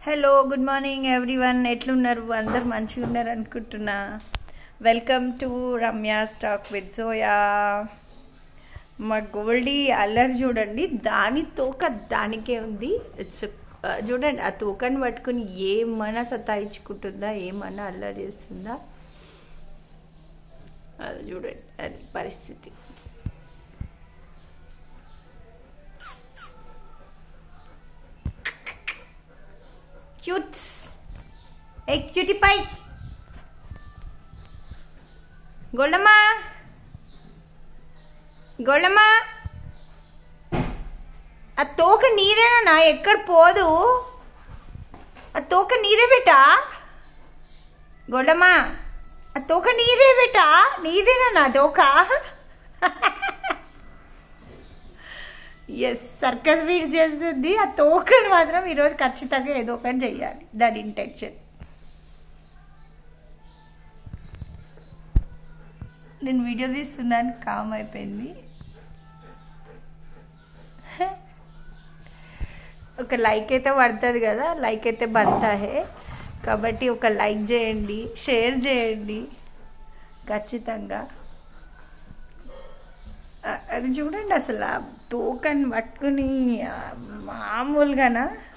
hello good morning everyone ఎట్లున్నారు అందరు మంచిగా ఉన్నారు అనుకుంటున్నా welcome to Ramya stack with Zoya మా గోల్డీ అల్లరి చూడండి దాని తోక దానికే ఉంది ఇట్స్ చూడండి ఆ తోకని పట్టుకుని ఏమన్నా సతాయించుకుంటుందా ఏమన్నా అల్లరి చేస్తుందా అది చూడండి అది పరిస్థితి క్యూట్స్ ఏ క్యూటీ పై గోల్డమ్మా గోల్డమ్మా ఆ తోక నీదేనా ఎక్కడ పోదు ఆ తోక నీదే బేటా గోల్డమ్మా ఆ తోక నీదే బేటా నీదేనా నా తోక ఎస్ సర్కస్ రీడ్ చేస్తుంది ఆ తోకని మాత్రం ఈరోజు ఖచ్చితంగా ఏదో ఒకటి చెయ్యాలి దాని ఇంటెన్షన్ నేను వీడియో తీస్తున్నాను కామ్ అయిపోయింది ఒక లైక్ అయితే పడుతుంది కదా లైక్ అయితే బంతా హే కాబట్టి ఒక లైక్ చేయండి షేర్ చేయండి ఖచ్చితంగా అది చూడండి అసలు ఆ టోకన్ పట్టుకుని మామూలుగానా